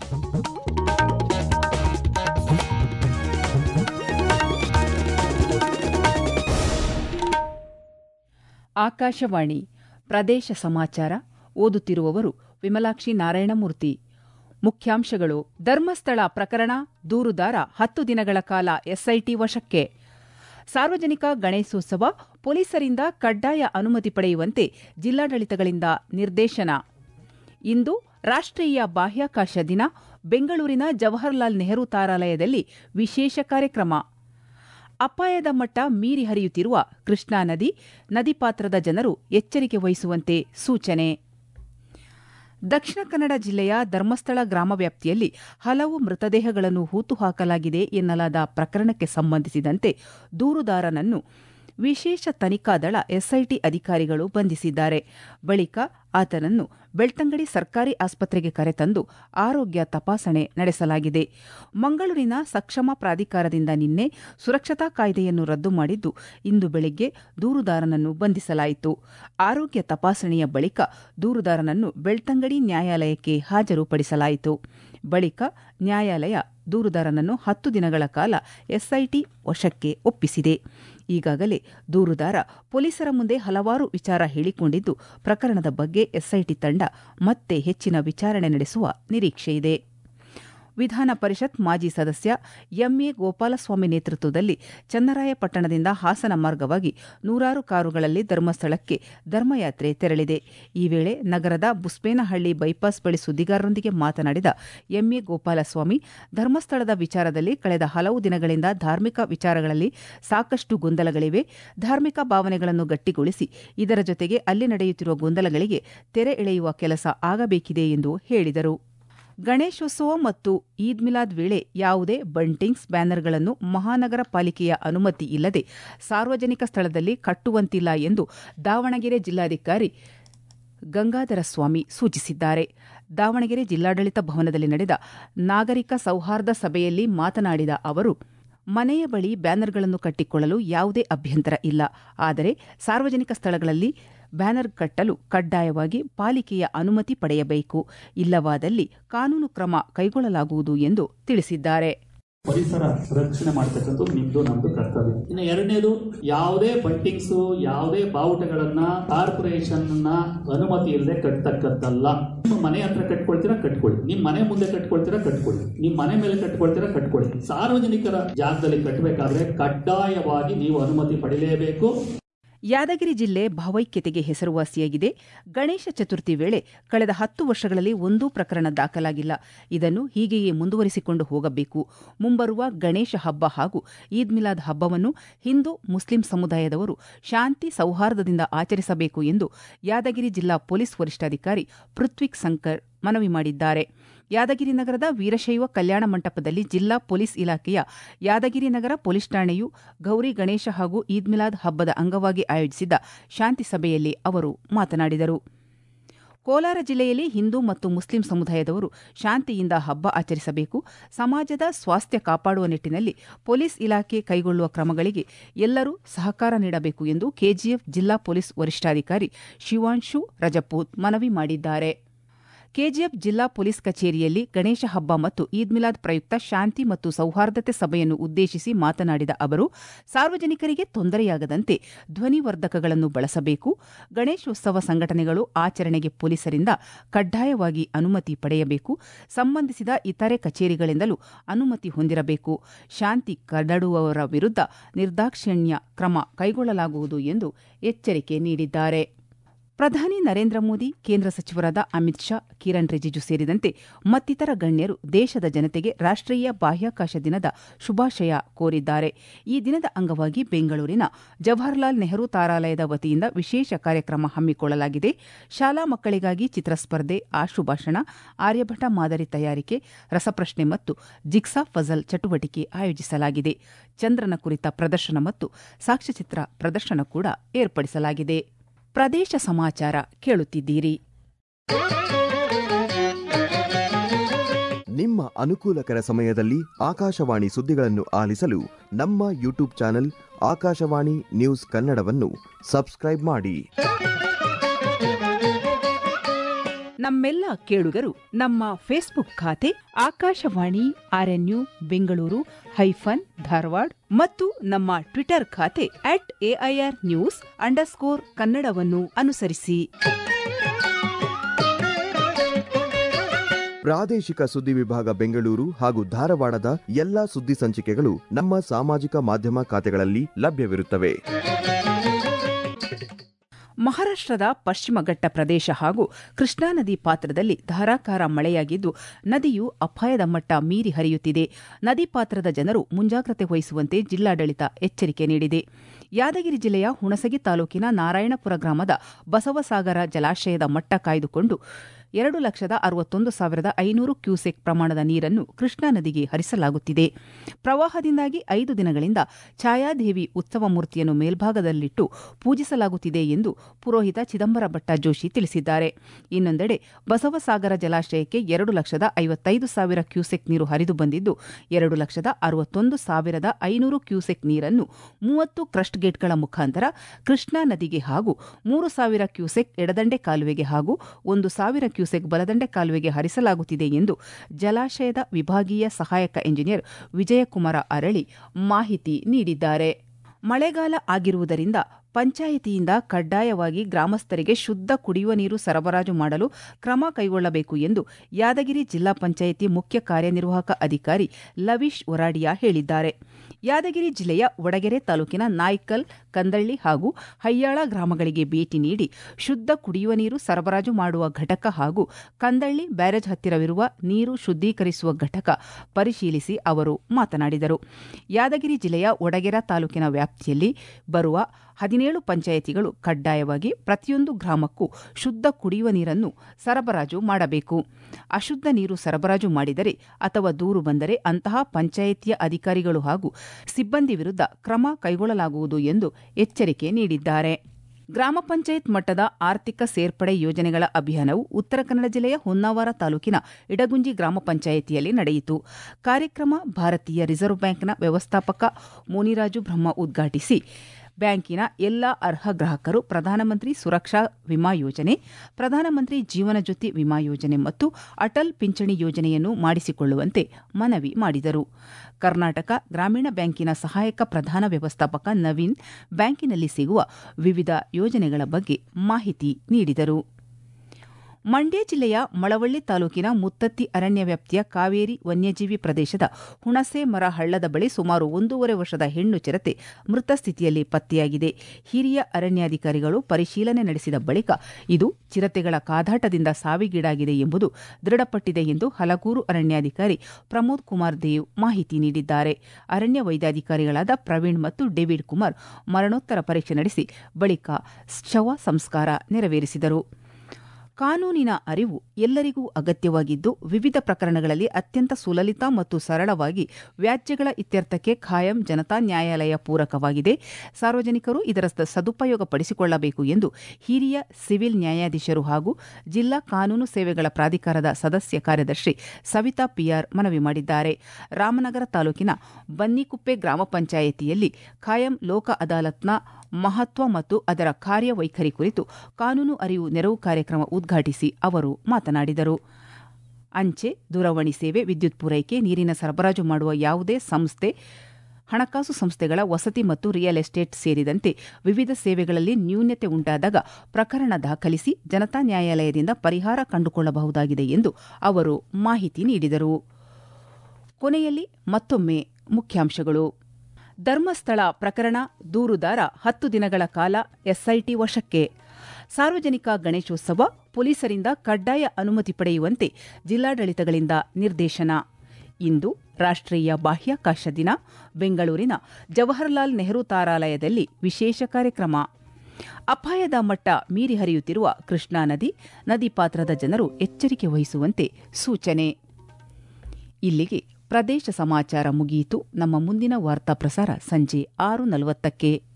ಆಕಾಶವಾಣಿ ಪ್ರದೇಶ ಸಮಾಚಾರ ಓದುತ್ತಿರುವವರು ವಿಮಲಾಕ್ಷಿ ನಾರಾಯಣಮೂರ್ತಿ ಮುಖ್ಯಾಂಶಗಳು ಧರ್ಮಸ್ಥಳ ಪ್ರಕರಣ ದೂರುದಾರ ಹತ್ತು ದಿನಗಳ ಕಾಲ ಎಸ್ಐಟಿ ವಶಕ್ಕೆ ಸಾರ್ವಜನಿಕ ಗಣೇಶೋತ್ಸವ ಪೊಲೀಸರಿಂದ ಕಡ್ಡಾಯ ಅನುಮತಿ ಪಡೆಯುವಂತೆ ಜಿಲ್ಲಾಡಳಿತಗಳಿಂದ ನಿರ್ದೇಶನ ಇಂದು ರಾಷ್ಟ್ರೀಯ ಬಾಹ್ಯಾಕಾಶ ದಿನ ಬೆಂಗಳೂರಿನ ಜವಾಹರ್ಲಾಲ್ ನೆಹರು ತಾರಾಲಯದಲ್ಲಿ ವಿಶೇಷ ಕಾರ್ಯಕ್ರಮ ಅಪಾಯದ ಮಟ್ಟ ಮೀರಿ ಹರಿಯುತ್ತಿರುವ ಕೃಷ್ಣಾ ನದಿ ನದಿ ಪಾತ್ರದ ಜನರು ಎಚ್ಚರಿಕೆ ವಹಿಸುವಂತೆ ಸೂಚನೆ ದಕ್ಷಿಣ ಕನ್ನಡ ಜಿಲ್ಲೆಯ ಧರ್ಮಸ್ಥಳ ಗ್ರಾಮ ವ್ಯಾಪ್ತಿಯಲ್ಲಿ ಹಲವು ಮೃತದೇಹಗಳನ್ನು ಹೂತುಹಾಕಲಾಗಿದೆ ಎನ್ನಲಾದ ಪ್ರಕರಣಕ್ಕೆ ಸಂಬಂಧಿಸಿದಂತೆ ದೂರುದಾರನನ್ನು ವಿಶೇಷ ತನಿಖಾ ದಳ ಎಸ್ಐಟಿ ಅಧಿಕಾರಿಗಳು ಬಂಧಿಸಿದ್ದಾರೆ ಬಳಿಕ ಆತನನ್ನು ಬೆಳ್ತಂಗಡಿ ಸರ್ಕಾರಿ ಆಸ್ಪತ್ರೆಗೆ ಕರೆತಂದು ಆರೋಗ್ಯ ತಪಾಸಣೆ ನಡೆಸಲಾಗಿದೆ ಮಂಗಳೂರಿನ ಸಕ್ಷಮ ಪ್ರಾಧಿಕಾರದಿಂದ ನಿನ್ನೆ ಸುರಕ್ಷತಾ ಕಾಯ್ದೆಯನ್ನು ರದ್ದು ಮಾಡಿದ್ದು ಇಂದು ಬೆಳಗ್ಗೆ ದೂರುದಾರನನ್ನು ಬಂಧಿಸಲಾಯಿತು ಆರೋಗ್ಯ ತಪಾಸಣೆಯ ಬಳಿಕ ದೂರುದಾರನನ್ನು ಬೆಳ್ತಂಗಡಿ ನ್ಯಾಯಾಲಯಕ್ಕೆ ಹಾಜರುಪಡಿಸಲಾಯಿತು ಬಳಿಕ ನ್ಯಾಯಾಲಯ ದೂರುದಾರನನ್ನು ಹತ್ತು ದಿನಗಳ ಕಾಲ ಎಸ್ಐಟಿ ವಶಕ್ಕೆ ಒಪ್ಪಿಸಿದೆ ಈಗಾಗಲೇ ದೂರುದಾರ ಪೊಲೀಸರ ಮುಂದೆ ಹಲವಾರು ವಿಚಾರ ಹೇಳಿಕೊಂಡಿದ್ದು ಪ್ರಕರಣದ ಬಗ್ಗೆ ಎಸ್ಐಟಿ ತಂಡ ಮತ್ತೆ ಹೆಚ್ಚಿನ ವಿಚಾರಣೆ ನಡೆಸುವ ನಿರೀಕ್ಷೆಯಿದೆ ವಿಧಾನ ಪರಿಷತ್ ಮಾಜಿ ಸದಸ್ಯ ಎಂಎ ಗೋಪಾಲಸ್ವಾಮಿ ನೇತೃತ್ವದಲ್ಲಿ ಚನ್ನರಾಯಪಟ್ಟಣದಿಂದ ಹಾಸನ ಮಾರ್ಗವಾಗಿ ನೂರಾರು ಕಾರುಗಳಲ್ಲಿ ಧರ್ಮಸ್ಥಳಕ್ಕೆ ಧರ್ಮಯಾತ್ರೆ ತೆರಳಿದೆ ಈ ವೇಳೆ ನಗರದ ಬುಸ್ಬೇನಹಳ್ಳಿ ಬೈಪಾಸ್ ಬಳಿ ಸುದ್ದಿಗಾರರೊಂದಿಗೆ ಮಾತನಾಡಿದ ಎಂಎ ಗೋಪಾಲಸ್ವಾಮಿ ಧರ್ಮಸ್ಥಳದ ವಿಚಾರದಲ್ಲಿ ಕಳೆದ ಹಲವು ದಿನಗಳಿಂದ ಧಾರ್ಮಿಕ ವಿಚಾರಗಳಲ್ಲಿ ಸಾಕಷ್ಟು ಗೊಂದಲಗಳಿವೆ ಧಾರ್ಮಿಕ ಭಾವನೆಗಳನ್ನು ಗಟ್ಟಿಗೊಳಿಸಿ ಇದರ ಜೊತೆಗೆ ಅಲ್ಲಿ ನಡೆಯುತ್ತಿರುವ ಗೊಂದಲಗಳಿಗೆ ತೆರೆ ಎಳೆಯುವ ಕೆಲಸ ಆಗಬೇಕಿದೆ ಎಂದು ಹೇಳಿದರು ಗಣೇಶೋತ್ಸವ ಮತ್ತು ಈದ್ ಮಿಲಾದ್ ವೇಳೆ ಯಾವುದೇ ಬಂಟಿಂಗ್ಸ್ ಬ್ಯಾನರ್ಗಳನ್ನು ಮಹಾನಗರ ಪಾಲಿಕೆಯ ಅನುಮತಿ ಇಲ್ಲದೆ ಸಾರ್ವಜನಿಕ ಸ್ಥಳದಲ್ಲಿ ಕಟ್ಟುವಂತಿಲ್ಲ ಎಂದು ದಾವಣಗೆರೆ ಜಿಲ್ಲಾಧಿಕಾರಿ ಗಂಗಾಧರ ಸ್ವಾಮಿ ಸೂಚಿಸಿದ್ದಾರೆ ದಾವಣಗೆರೆ ಜಿಲ್ಲಾಡಳಿತ ಭವನದಲ್ಲಿ ನಡೆದ ನಾಗರಿಕ ಸೌಹಾರ್ದ ಸಭೆಯಲ್ಲಿ ಮಾತನಾಡಿದ ಅವರು ಮನೆಯ ಬಳಿ ಬ್ಯಾನರ್ಗಳನ್ನು ಕಟ್ಟಿಕೊಳ್ಳಲು ಯಾವುದೇ ಅಭ್ಯಂತರ ಇಲ್ಲ ಆದರೆ ಸಾರ್ವಜನಿಕ ಸ್ಥಳಗಳಲ್ಲಿ ಬ್ಯಾನರ್ ಕಟ್ಟಲು ಕಡ್ಡಾಯವಾಗಿ ಪಾಲಿಕೆಯ ಅನುಮತಿ ಪಡೆಯಬೇಕು ಇಲ್ಲವಾದಲ್ಲಿ ಕಾನೂನು ಕ್ರಮ ಕೈಗೊಳ್ಳಲಾಗುವುದು ಎಂದು ತಿಳಿಸಿದ್ದಾರೆ ಪರಿಸರ ರಕ್ಷಣೆ ಮಾಡ್ತಕ್ಕಂಥದ್ದು ನಿಮ್ದು ನಮ್ದು ಕರ್ತವ್ಯ ಇನ್ನು ಎರಡನೇದು ಯಾವುದೇ ಬಂಟಿಂಗ್ಸ್ ಯಾವುದೇ ಬಾವುಟಗಳನ್ನ ಕಾರ್ಪೊರೇಷನ್ ನ ಅನುಮತಿ ಇಲ್ಲದೆ ಕಟ್ತಕ್ಕದ್ದಲ್ಲ ನಿಮ್ಮ ಮನೆ ಹತ್ರ ಕಟ್ಕೊಳ್ತೀರಾ ಕಟ್ಕೊಳ್ಳಿ ನಿಮ್ ಮನೆ ಮುಂದೆ ಕಟ್ಕೊಳ್ತೀರಾ ಕಟ್ಕೊಳ್ಳಿ ನಿಮ್ ಮನೆ ಮೇಲೆ ಕಟ್ಕೊಳ್ತೀರಾ ಕಟ್ಕೊಳ್ಳಿ ಸಾರ್ವಜನಿಕರ ಜಾಗದಲ್ಲಿ ಕಟ್ಟಬೇಕಾದ್ರೆ ಕಡ್ಡಾಯವಾಗಿ ನೀವು ಅನುಮತಿ ಪಡಿಲೇಬೇಕು ಯಾದಗಿರಿ ಜಿಲ್ಲೆ ಭಾವೈಕ್ಯತೆಗೆ ಹೆಸರುವಾಸಿಯಾಗಿದೆ ಗಣೇಶ ಚತುರ್ಥಿ ವೇಳೆ ಕಳೆದ ಹತ್ತು ವರ್ಷಗಳಲ್ಲಿ ಒಂದೂ ಪ್ರಕರಣ ದಾಖಲಾಗಿಲ್ಲ ಇದನ್ನು ಹೀಗೆಯೇ ಮುಂದುವರಿಸಿಕೊಂಡು ಹೋಗಬೇಕು ಮುಂಬರುವ ಗಣೇಶ ಹಬ್ಬ ಹಾಗೂ ಈದ್ ಮಿಲಾದ್ ಹಬ್ಬವನ್ನು ಹಿಂದೂ ಮುಸ್ಲಿಂ ಸಮುದಾಯದವರು ಶಾಂತಿ ಸೌಹಾರ್ದದಿಂದ ಆಚರಿಸಬೇಕು ಎಂದು ಯಾದಗಿರಿ ಜಿಲ್ಲಾ ಪೊಲೀಸ್ ವರಿಷ್ಠಾಧಿಕಾರಿ ಪೃಥ್ವಿಕ್ ಸಂಕರ್ ಮನವಿ ಮಾಡಿದ್ದಾರೆ ಯಾದಗಿರಿ ನಗರದ ವೀರಶೈವ ಕಲ್ಯಾಣ ಮಂಟಪದಲ್ಲಿ ಜಿಲ್ಲಾ ಪೊಲೀಸ್ ಇಲಾಖೆಯ ಯಾದಗಿರಿ ನಗರ ಪೊಲೀಸ್ ಠಾಣೆಯು ಗೌರಿ ಗಣೇಶ ಹಾಗೂ ಈದ್ ಮಿಲಾದ್ ಹಬ್ಬದ ಅಂಗವಾಗಿ ಆಯೋಜಿಸಿದ್ದ ಶಾಂತಿ ಸಭೆಯಲ್ಲಿ ಅವರು ಮಾತನಾಡಿದರು ಕೋಲಾರ ಜಿಲ್ಲೆಯಲ್ಲಿ ಹಿಂದೂ ಮತ್ತು ಮುಸ್ಲಿಂ ಸಮುದಾಯದವರು ಶಾಂತಿಯಿಂದ ಹಬ್ಬ ಆಚರಿಸಬೇಕು ಸಮಾಜದ ಸ್ವಾಸ್ಥ್ಯ ಕಾಪಾಡುವ ನಿಟ್ಟಿನಲ್ಲಿ ಪೊಲೀಸ್ ಇಲಾಖೆ ಕೈಗೊಳ್ಳುವ ಕ್ರಮಗಳಿಗೆ ಎಲ್ಲರೂ ಸಹಕಾರ ನೀಡಬೇಕು ಎಂದು ಕೆಜಿಎಫ್ ಜಿಲ್ಲಾ ಪೊಲೀಸ್ ವರಿಷ್ಠಾಧಿಕಾರಿ ಶಿವಾಂಶು ರಜಪೂತ್ ಮನವಿ ಮಾಡಿದ್ದಾರೆ ಕೆಜಿಎಫ್ ಜಿಲ್ಲಾ ಪೊಲೀಸ್ ಕಚೇರಿಯಲ್ಲಿ ಗಣೇಶ ಹಬ್ಬ ಮತ್ತು ಈದ್ ಮಿಲಾದ್ ಪ್ರಯುಕ್ತ ಶಾಂತಿ ಮತ್ತು ಸೌಹಾರ್ದತೆ ಸಭೆಯನ್ನು ಉದ್ದೇಶಿಸಿ ಮಾತನಾಡಿದ ಅವರು ಸಾರ್ವಜನಿಕರಿಗೆ ತೊಂದರೆಯಾಗದಂತೆ ಧ್ವನಿವರ್ಧಕಗಳನ್ನು ಬಳಸಬೇಕು ಗಣೇಶೋತ್ಸವ ಸಂಘಟನೆಗಳು ಆಚರಣೆಗೆ ಪೊಲೀಸರಿಂದ ಕಡ್ಡಾಯವಾಗಿ ಅನುಮತಿ ಪಡೆಯಬೇಕು ಸಂಬಂಧಿಸಿದ ಇತರೆ ಕಚೇರಿಗಳಿಂದಲೂ ಅನುಮತಿ ಹೊಂದಿರಬೇಕು ಶಾಂತಿ ಕದಡುವವರ ವಿರುದ್ಧ ನಿರ್ದಾಕ್ಷಿಣ್ಯ ಕ್ರಮ ಕೈಗೊಳ್ಳಲಾಗುವುದು ಎಂದು ಎಚ್ಚರಿಕೆ ನೀಡಿದ್ದಾರೆ ಪ್ರಧಾನಿ ನರೇಂದ್ರ ಮೋದಿ ಕೇಂದ್ರ ಸಚಿವರಾದ ಅಮಿತ್ ಶಾ ಕಿರಣ್ ರಿಜಿಜು ಸೇರಿದಂತೆ ಮತ್ತಿತರ ಗಣ್ಯರು ದೇಶದ ಜನತೆಗೆ ರಾಷ್ಟ್ರೀಯ ಬಾಹ್ಯಾಕಾಶ ದಿನದ ಶುಭಾಶಯ ಕೋರಿದ್ದಾರೆ ಈ ದಿನದ ಅಂಗವಾಗಿ ಬೆಂಗಳೂರಿನ ಜವಾಹರ್ಲಾಲ್ ನೆಹರು ತಾರಾಲಯದ ವತಿಯಿಂದ ವಿಶೇಷ ಕಾರ್ಯಕ್ರಮ ಹಮ್ಮಿಕೊಳ್ಳಲಾಗಿದೆ ಶಾಲಾ ಮಕ್ಕಳಿಗಾಗಿ ಚಿತ್ರಸ್ಪರ್ಧೆ ಆಶುಭಾಷಣ ಆರ್ಯಭಟ ಮಾದರಿ ತಯಾರಿಕೆ ರಸಪ್ರಶ್ನೆ ಮತ್ತು ಜಿಗ್ಸಾ ಫಜಲ್ ಚಟುವಟಿಕೆ ಆಯೋಜಿಸಲಾಗಿದೆ ಚಂದ್ರನ ಕುರಿತ ಪ್ರದರ್ಶನ ಮತ್ತು ಸಾಕ್ಷ್ಯಚಿತ್ರ ಪ್ರದರ್ಶನ ಕೂಡ ಏರ್ಪಡಿಸಲಾಗಿದೆ ಪ್ರದೇಶ ಸಮಾಚಾರ ಕೇಳುತ್ತಿದ್ದೀರಿ ನಿಮ್ಮ ಅನುಕೂಲಕರ ಸಮಯದಲ್ಲಿ ಆಕಾಶವಾಣಿ ಸುದ್ದಿಗಳನ್ನು ಆಲಿಸಲು ನಮ್ಮ ಯೂಟ್ಯೂಬ್ ಚಾನೆಲ್ ಆಕಾಶವಾಣಿ ನ್ಯೂಸ್ ಕನ್ನಡವನ್ನು ಸಬ್ಸ್ಕ್ರೈಬ್ ಮಾಡಿ ನಮ್ಮೆಲ್ಲ ಕೇಳುಗರು ನಮ್ಮ ಫೇಸ್ಬುಕ್ ಖಾತೆ ಆಕಾಶವಾಣಿ ಆರ್ಎನ್ಯು ಬೆಂಗಳೂರು ಹೈಫನ್ ಧಾರವಾಡ ಮತ್ತು ನಮ್ಮ ಟ್ವಿಟರ್ ಖಾತೆ ಅಟ್ ಎಐಆರ್ ನ್ಯೂಸ್ ಅಂಡರ್ಸ್ಕೋರ್ ಕನ್ನಡವನ್ನು ಅನುಸರಿಸಿ ಪ್ರಾದೇಶಿಕ ಸುದ್ದಿ ವಿಭಾಗ ಬೆಂಗಳೂರು ಹಾಗೂ ಧಾರವಾಡದ ಎಲ್ಲಾ ಸುದ್ದಿ ಸಂಚಿಕೆಗಳು ನಮ್ಮ ಸಾಮಾಜಿಕ ಮಾಧ್ಯಮ ಖಾತೆಗಳಲ್ಲಿ ಲಭ್ಯವಿರುತ್ತವೆ ಮಹಾರಾಷ್ಟ್ರದ ಪಶ್ಚಿಮ ಘಟ್ಟ ಪ್ರದೇಶ ಹಾಗೂ ಕೃಷ್ಣಾ ನದಿ ಪಾತ್ರದಲ್ಲಿ ಧಾರಾಕಾರ ಮಳೆಯಾಗಿದ್ದು ನದಿಯು ಅಪಾಯದ ಮಟ್ಟ ಮೀರಿ ಹರಿಯುತ್ತಿದೆ ನದಿ ಪಾತ್ರದ ಜನರು ಮುಂಜಾಗ್ರತೆ ವಹಿಸುವಂತೆ ಜಿಲ್ಲಾಡಳಿತ ಎಚ್ಚರಿಕೆ ನೀಡಿದೆ ಯಾದಗಿರಿ ಜಿಲ್ಲೆಯ ಹುಣಸಗಿ ತಾಲೂಕಿನ ನಾರಾಯಣಪುರ ಗ್ರಾಮದ ಬಸವಸಾಗರ ಜಲಾಶಯದ ಮಟ್ಟ ಕಾಯ್ದುಕೊಂಡು ಎರಡು ಲಕ್ಷದ ಅರವತ್ತೊಂದು ಸಾವಿರದ ಐನೂರು ಕ್ಯೂಸೆಕ್ ಪ್ರಮಾಣದ ನೀರನ್ನು ಕೃಷ್ಣಾ ನದಿಗೆ ಹರಿಸಲಾಗುತ್ತಿದೆ ಪ್ರವಾಹದಿಂದಾಗಿ ಐದು ದಿನಗಳಿಂದ ಛಾಯಾದೇವಿ ಉತ್ಸವ ಮೂರ್ತಿಯನ್ನು ಮೇಲ್ಭಾಗದಲ್ಲಿಟ್ಟು ಪೂಜಿಸಲಾಗುತ್ತಿದೆ ಎಂದು ಪುರೋಹಿತ ಚಿದಂಬರ ಭಟ್ಟ ಜೋಶಿ ತಿಳಿಸಿದ್ದಾರೆ ಇನ್ನೊಂದೆಡೆ ಬಸವಸಾಗರ ಜಲಾಶಯಕ್ಕೆ ಎರಡು ಲಕ್ಷದ ಐವತ್ತೈದು ಸಾವಿರ ಕ್ಯೂಸೆಕ್ ನೀರು ಹರಿದು ಬಂದಿದ್ದು ಎರಡು ಲಕ್ಷದ ಅರವತ್ತೊಂದು ಸಾವಿರದ ಐನೂರು ಕ್ಯೂಸೆಕ್ ನೀರನ್ನು ಮೂವತ್ತು ಕ್ರಸ್ಟ್ ಗೇಟ್ಗಳ ಮುಖಾಂತರ ಕೃಷ್ಣಾ ನದಿಗೆ ಹಾಗೂ ಮೂರು ಸಾವಿರ ಕ್ಯೂಸೆಕ್ ಎಡದಂಡೆ ಕಾಲುವೆಗೆ ಹಾಗೂ ಒಂದು ಸಾವಿರ ಕ್ಯೂಸೆಕ್ ಬಲದಂಡೆ ಕಾಲುವೆಗೆ ಹರಿಸಲಾಗುತ್ತಿದೆ ಎಂದು ಜಲಾಶಯದ ವಿಭಾಗೀಯ ಸಹಾಯಕ ಎಂಜಿನಿಯರ್ ವಿಜಯಕುಮಾರ ಅರಳಿ ಮಾಹಿತಿ ನೀಡಿದ್ದಾರೆ ಮಳೆಗಾಲ ಆಗಿರುವುದರಿಂದ ಪಂಚಾಯಿತಿಯಿಂದ ಕಡ್ಡಾಯವಾಗಿ ಗ್ರಾಮಸ್ಥರಿಗೆ ಶುದ್ಧ ಕುಡಿಯುವ ನೀರು ಸರಬರಾಜು ಮಾಡಲು ಕ್ರಮ ಕೈಗೊಳ್ಳಬೇಕು ಎಂದು ಯಾದಗಿರಿ ಜಿಲ್ಲಾ ಪಂಚಾಯಿತಿ ಮುಖ್ಯ ಕಾರ್ಯನಿರ್ವಾಹಕ ಅಧಿಕಾರಿ ಲವೀಶ್ ಒರಾಡಿಯಾ ಹೇಳಿದ್ದಾರೆ ಯಾದಗಿರಿ ಜಿಲ್ಲೆಯ ವಡಗೆರೆ ತಾಲೂಕಿನ ನಾಯ್ಕಲ್ ಕಂದಳ್ಳಿ ಹಾಗೂ ಹಯ್ಯಾಳ ಗ್ರಾಮಗಳಿಗೆ ಭೇಟಿ ನೀಡಿ ಶುದ್ಧ ಕುಡಿಯುವ ನೀರು ಸರಬರಾಜು ಮಾಡುವ ಘಟಕ ಹಾಗೂ ಕಂದಳ್ಳಿ ಬ್ಯಾರೇಜ್ ಹತ್ತಿರವಿರುವ ನೀರು ಶುದ್ದೀಕರಿಸುವ ಘಟಕ ಪರಿಶೀಲಿಸಿ ಅವರು ಮಾತನಾಡಿದರು ಯಾದಗಿರಿ ಜಿಲ್ಲೆಯ ವಡಗೆರ ತಾಲೂಕಿನ ವ್ಯಾಪ್ತಿಯಲ್ಲಿ ಬರುವ ಹದಿನೇಳು ಪಂಚಾಯಿತಿಗಳು ಕಡ್ಡಾಯವಾಗಿ ಪ್ರತಿಯೊಂದು ಗ್ರಾಮಕ್ಕೂ ಶುದ್ಧ ಕುಡಿಯುವ ನೀರನ್ನು ಸರಬರಾಜು ಮಾಡಬೇಕು ಅಶುದ್ಧ ನೀರು ಸರಬರಾಜು ಮಾಡಿದರೆ ಅಥವಾ ದೂರು ಬಂದರೆ ಅಂತಹ ಪಂಚಾಯಿತಿಯ ಅಧಿಕಾರಿಗಳು ಹಾಗೂ ಸಿಬ್ಬಂದಿ ವಿರುದ್ಧ ಕ್ರಮ ಕೈಗೊಳ್ಳಲಾಗುವುದು ಎಂದು ಎಚ್ಚರಿಕೆ ನೀಡಿದ್ದಾರೆ ಗ್ರಾಮ ಪಂಚಾಯತ್ ಮಟ್ಟದ ಆರ್ಥಿಕ ಸೇರ್ಪಡೆ ಯೋಜನೆಗಳ ಅಭಿಯಾನವು ಉತ್ತರ ಕನ್ನಡ ಜಿಲ್ಲೆಯ ಹೊನ್ನಾವರ ತಾಲೂಕಿನ ಇಡಗುಂಜಿ ಗ್ರಾಮ ಪಂಚಾಯಿತಿಯಲ್ಲಿ ನಡೆಯಿತು ಕಾರ್ಯಕ್ರಮ ಭಾರತೀಯ ರಿಸರ್ವ್ ಬ್ಯಾಂಕ್ನ ವ್ಯವಸ್ಥಾಪಕ ಮುನಿರಾಜು ಬ್ರಹ್ಮ ಉದ್ಘಾಟಿಸಿ ಬ್ಯಾಂಕಿನ ಎಲ್ಲ ಅರ್ಹ ಗ್ರಾಹಕರು ಪ್ರಧಾನಮಂತ್ರಿ ಸುರಕ್ಷಾ ವಿಮಾ ಯೋಜನೆ ಪ್ರಧಾನಮಂತ್ರಿ ಜೀವನ ಜ್ಯೋತಿ ವಿಮಾ ಯೋಜನೆ ಮತ್ತು ಅಟಲ್ ಪಿಂಚಣಿ ಯೋಜನೆಯನ್ನು ಮಾಡಿಸಿಕೊಳ್ಳುವಂತೆ ಮನವಿ ಮಾಡಿದರು ಕರ್ನಾಟಕ ಗ್ರಾಮೀಣ ಬ್ಯಾಂಕಿನ ಸಹಾಯಕ ಪ್ರಧಾನ ವ್ಯವಸ್ಥಾಪಕ ನವೀನ್ ಬ್ಯಾಂಕಿನಲ್ಲಿ ಸಿಗುವ ವಿವಿಧ ಯೋಜನೆಗಳ ಬಗ್ಗೆ ಮಾಹಿತಿ ನೀಡಿದರು ಮಂಡ್ಯ ಜಿಲ್ಲೆಯ ಮಳವಳ್ಳಿ ತಾಲೂಕಿನ ಮುತ್ತತ್ತಿ ಅರಣ್ಯ ವ್ಯಾಪ್ತಿಯ ಕಾವೇರಿ ವನ್ಯಜೀವಿ ಪ್ರದೇಶದ ಹುಣಸೆ ಮರ ಹಳ್ಳದ ಬಳಿ ಸುಮಾರು ಒಂದೂವರೆ ವರ್ಷದ ಹೆಣ್ಣು ಚಿರತೆ ಮೃತ ಸ್ಥಿತಿಯಲ್ಲಿ ಪತ್ತೆಯಾಗಿದೆ ಹಿರಿಯ ಅರಣ್ಯಾಧಿಕಾರಿಗಳು ಪರಿಶೀಲನೆ ನಡೆಸಿದ ಬಳಿಕ ಇದು ಚಿರತೆಗಳ ಕಾದಾಟದಿಂದ ಸಾವಿಗೀಡಾಗಿದೆ ಎಂಬುದು ದೃಢಪಟ್ಟಿದೆ ಎಂದು ಹಲಗೂರು ಅರಣ್ಯಾಧಿಕಾರಿ ಪ್ರಮೋದ್ ಕುಮಾರ್ ದೇವ್ ಮಾಹಿತಿ ನೀಡಿದ್ದಾರೆ ಅರಣ್ಯ ವೈದ್ಯಾಧಿಕಾರಿಗಳಾದ ಪ್ರವೀಣ್ ಮತ್ತು ಡೇವಿಡ್ ಕುಮಾರ್ ಮರಣೋತ್ತರ ಪರೀಕ್ಷೆ ನಡೆಸಿ ಬಳಿಕ ಶವ ಸಂಸ್ಕಾರ ನೆರವೇರಿಸಿದರು ಕಾನೂನಿನ ಅರಿವು ಎಲ್ಲರಿಗೂ ಅಗತ್ಯವಾಗಿದ್ದು ವಿವಿಧ ಪ್ರಕರಣಗಳಲ್ಲಿ ಅತ್ಯಂತ ಸುಲಲಿತ ಮತ್ತು ಸರಳವಾಗಿ ವ್ಯಾಜ್ಯಗಳ ಇತ್ಯರ್ಥಕ್ಕೆ ಖಾಯಂ ಜನತಾ ನ್ಯಾಯಾಲಯ ಪೂರಕವಾಗಿದೆ ಸಾರ್ವಜನಿಕರು ಇದರ ಸದುಪಯೋಗ ಪಡಿಸಿಕೊಳ್ಳಬೇಕು ಎಂದು ಹಿರಿಯ ಸಿವಿಲ್ ನ್ಯಾಯಾಧೀಶರು ಹಾಗೂ ಜಿಲ್ಲಾ ಕಾನೂನು ಸೇವೆಗಳ ಪ್ರಾಧಿಕಾರದ ಸದಸ್ಯ ಕಾರ್ಯದರ್ಶಿ ಸವಿತಾ ಪಿಆರ್ ಮನವಿ ಮಾಡಿದ್ದಾರೆ ರಾಮನಗರ ತಾಲೂಕಿನ ಬನ್ನಿಕುಪ್ಪೆ ಗ್ರಾಮ ಪಂಚಾಯಿತಿಯಲ್ಲಿ ಖಾಯಂ ಲೋಕ ಅದಾಲತ್ನ ಮಹತ್ವ ಮತ್ತು ಅದರ ಕಾರ್ಯವೈಖರಿ ಕುರಿತು ಕಾನೂನು ಅರಿವು ನೆರವು ಕಾರ್ಯಕ್ರಮ ಉದ್ಘಾಟಿಸಿ ಅವರು ಮಾತನಾಡಿದರು ಅಂಚೆ ದೂರವಾಣಿ ಸೇವೆ ವಿದ್ಯುತ್ ಪೂರೈಕೆ ನೀರಿನ ಸರಬರಾಜು ಮಾಡುವ ಯಾವುದೇ ಸಂಸ್ಥೆ ಹಣಕಾಸು ಸಂಸ್ಥೆಗಳ ವಸತಿ ಮತ್ತು ರಿಯಲ್ ಎಸ್ಟೇಟ್ ಸೇರಿದಂತೆ ವಿವಿಧ ಸೇವೆಗಳಲ್ಲಿ ನ್ಯೂನ್ಯತೆ ಉಂಟಾದಾಗ ಪ್ರಕರಣ ದಾಖಲಿಸಿ ಜನತಾ ನ್ಯಾಯಾಲಯದಿಂದ ಪರಿಹಾರ ಕಂಡುಕೊಳ್ಳಬಹುದಾಗಿದೆ ಎಂದು ಅವರು ಮಾಹಿತಿ ನೀಡಿದರು ಕೊನೆಯಲ್ಲಿ ಮತ್ತೊಮ್ಮೆ ಮುಖ್ಯಾಂಶಗಳು ಧರ್ಮಸ್ಥಳ ಪ್ರಕರಣ ದೂರುದಾರ ಹತ್ತು ದಿನಗಳ ಕಾಲ ಎಸ್ಐಟಿ ವಶಕ್ಕೆ ಸಾರ್ವಜನಿಕ ಗಣೇಶೋತ್ಸವ ಪೊಲೀಸರಿಂದ ಕಡ್ಡಾಯ ಅನುಮತಿ ಪಡೆಯುವಂತೆ ಜಿಲ್ಲಾಡಳಿತಗಳಿಂದ ನಿರ್ದೇಶನ ಇಂದು ರಾಷ್ಟ್ರೀಯ ಬಾಹ್ಯಾಕಾಶ ದಿನ ಬೆಂಗಳೂರಿನ ಜವಾಹರ್ಲಾಲ್ ನೆಹರು ತಾರಾಲಯದಲ್ಲಿ ವಿಶೇಷ ಕಾರ್ಯಕ್ರಮ ಅಪಾಯದ ಮಟ್ಟ ಮೀರಿ ಹರಿಯುತ್ತಿರುವ ಕೃಷ್ಣಾ ನದಿ ನದಿ ಪಾತ್ರದ ಜನರು ಎಚ್ಚರಿಕೆ ವಹಿಸುವಂತೆ ಸೂಚನೆ ಇಲ್ಲಿಗೆ ಪ್ರದೇಶ ಸಮಾಚಾರ ಮುಗಿಯಿತು ನಮ್ಮ ಮುಂದಿನ ವಾರ್ತಾ ಪ್ರಸಾರ ಸಂಜೆ ಆರು ನಲವತ್ತಕ್ಕೆ